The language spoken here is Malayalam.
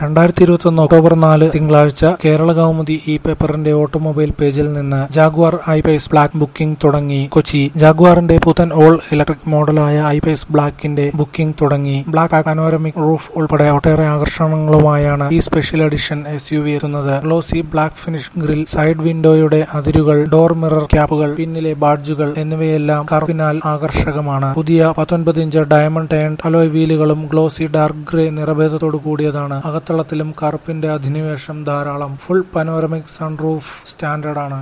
രണ്ടായിരത്തി ഇരുപത്തൊന്ന് ഒക്ടോബർ നാല് തിങ്കളാഴ്ച കേരള കൗമുദി ഈ പേപ്പറിന്റെ ഓട്ടോമൊബൈൽ പേജിൽ നിന്ന് ജാഗ്വാർ ഐപേസ് ബ്ലാക്ക് ബുക്കിംഗ് തുടങ്ങി കൊച്ചി ജാഗ്വാറിന്റെ പുത്തൻ ഓൾ ഇലക്ട്രിക് മോഡലായ ഐപേസ് ബ്ലാക്കിന്റെ ബുക്കിംഗ് തുടങ്ങി ബ്ലാക്ക് പാനോരമിക് റൂഫ് ഉൾപ്പെടെ ഒട്ടേറെ ആകർഷണങ്ങളുമായാണ് ഈ special edition S U V എത്തുന്നത് glossy black finish grille side വിൻഡോയുടെ അതിരുകൾ ഡോർ മിറർ ക്യാപ്പുകൾ പിന്നിലെ ബാഡ്ജുകൾ എന്നിവയെല്ലാം കറുപ്പിനാൽ ആകർഷകമാണ് പുതിയ പത്തൊൻപത് ഇഞ്ച് ഡയമണ്ട് ടേൺഡ് അലോയ് വീലുകളും ഗ്ലോസി ഡാർക്ക് ഗ്രേ നിറഭേദത്തോടു കൂടിയതാണ് അകത്തളത്തിലും കറുപ്പിന്റെ അധിനിവേശം ധാരാളം ഫുൾ പനോരമിക് സൺറൂഫ് സ്റ്റാൻഡേർഡ് ആണ്